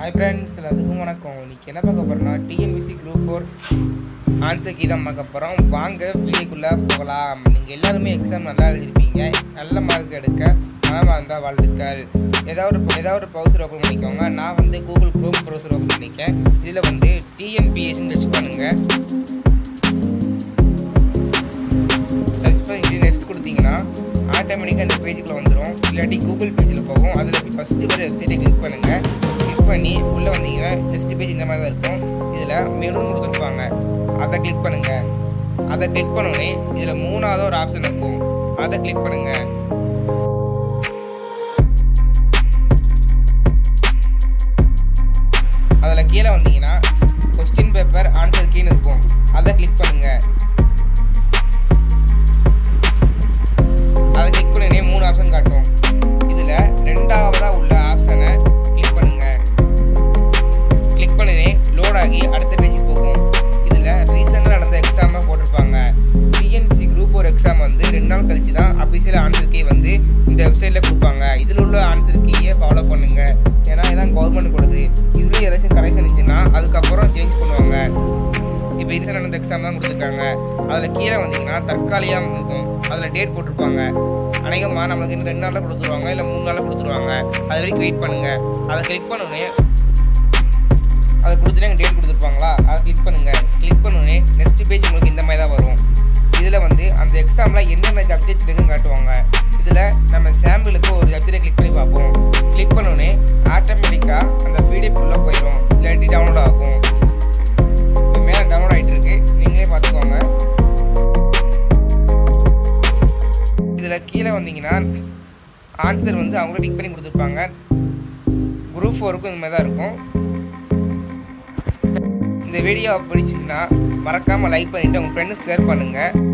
hi friends எல்லாத்துக்கும் வணக்கம் இன்னைக்கு என்ன பார்க்க போகிறோம்னா TNPSC group four answer key தான் பார்க்க போகிறோம் வாங்க வீடியோக்குள்ளே போகலாம் நீங்கள் எல்லாருமே எக்ஸாம் நல்லா எழுதிருப்பீங்க நல்ல மார்க் எடுக்க மனமாக இருந்தால் வாழ்த்துக்கள் ஏதாவது ஒரு ஏதாவது ஒரு ப்ரௌசர் ஓப்பன் பண்ணிக்கோங்க நான் வந்து கூகுள் க்ரோம் ப்ரௌசர் ஓப்பன் பண்ணிக்கேன் இதில் வந்து டிஎன்பிஎஸ்சி டச் பண்ணுங்கள் டச் பண்ணிட்டு நெக்ஸ்ட் கொடுத்தீங்கன்னா ஆட்டோமேட்டிக்காக அந்த பேஜுக்குள்ளே வந்துடும் இல்லாட்டி கூகுள் பேஜில் போகும் அதில் ஃபஸ்ட்டு வர வெப்சைட்டை கிளிக் பண்ணுங்கள் கிளிக் பண்ணி உள்ளே வந்தீங்கன்னா நெக்ஸ்ட் பேஜ் இந்த மாதிரி தான் இருக்கும் இதில் மெனு கொடுத்துருப்பாங்க அதை கிளிக் பண்ணுங்கள் அதை கிளிக் பண்ணோடனே இதில் மூணாவது ஒரு ஆப்ஷன் இருக்கும் அதை கிளிக் பண்ணுங்கள் அதில் கீழே வந்தீங்கன்னா கொஸ்டின் பேப்பர் ஆன்சர் கீன்னு இருக்கும் அதை கிளிக் பண்ணுங்கள் அதை கிளிக் பண்ணனே மூணு ஆப்ஷன் காட்டும் இதில் ரெண்டாவதாக உள்ள ஆப்ஷனை கிளிக் பண்ணுங்க கிளிக் பண்ணனே லோட் ஆகி அடுத்த பேஜுக்கு போகும் இதில் ரீசெண்டாக நடந்த எக்ஸாமை போட்டிருப்பாங்க டிஎன்பிசி குரூப் ஒரு எக்ஸாம் வந்து ரெண்டு நாள் கழிச்சு தான் அபிஷியல் ஆன்சர் கீ வந்து இந்த வெப்சைட்டில் கொடுப்பாங்க இதில் உள்ள ஆன்சர் கீயை ஃபாலோ பண்ணுங்க ஏன்னா இதான் கவர்மெண்ட் கொடுது இதுலேயும் ஏதாச்சும் கரெக்ஷன் இருந்துச்சுன்னா அதுக்கப்புறம் சேஞ்ச் பண்ணுவாங்க இப்போ ரீசெண்ட் நடந்த எக்ஸாம் தான் கொடுத்துருக்காங்க அதில் கீழே வந்தீங்கன்னா தற்காலிகம் இருக்கும் அதில் டேட் போட்டிருப்பாங்க அநேகமாக நம்மளுக்கு இன்னும் ரெண்டு நாளில் கொடுத்துருவாங்க இல்லை மூணு நாளில் கொடுத்துருவாங்க அது வரைக்கும் வெயிட் பண்ணுங்கள் அதை கிளிக் பண்ணோடனே அதை கொடுத்துட்டு டேட் கொடுத்துருப்பாங்களா அதை கிளிக் பண்ணுங்கள் கிளிக் பண்ணோடனே நெக்ஸ்ட் பேஜ் உங்களுக்கு இந்த மாதிரி தான் வரும் இதில் வந்து அந்த எக்ஸாமில் என்னென்ன சப்ஜெக்ட் இருக்குன்னு காட்டுவாங்க இதில் நம்ம சாம்பிளுக்கு ஒரு சப்ஜெக்டை கிளிக் பண்ணி பார்ப்போம் கிளிக் பண்ணோடனே ஆட்டோமேட்டிக்காக அந்த பிடிஎஃப் உள்ள போயிடும் இல்லாட்டி டவுன்லோட் ஆகும் இப்போ மேலே டவுன்லோட் ஆகிட்டு இருக்கு நீங்களே பார்த்துக்கோங்க இதில் கீழே வந்தீங்கன்னா ஆன்சர் வந்து அவங்களே டிக் பண்ணி கொடுத்துருப்பாங்க குரூப் ஃபோருக்கும் இந்த மாதிரி தான் இருக்கும் இந்த வீடியோ பிடிச்சதுன்னா மறக்காமல் லைக் பண்ணிவிட்டு உங்கள் ஃப்ரெண்டுக்கு ஷேர் பண்ணுங்கள்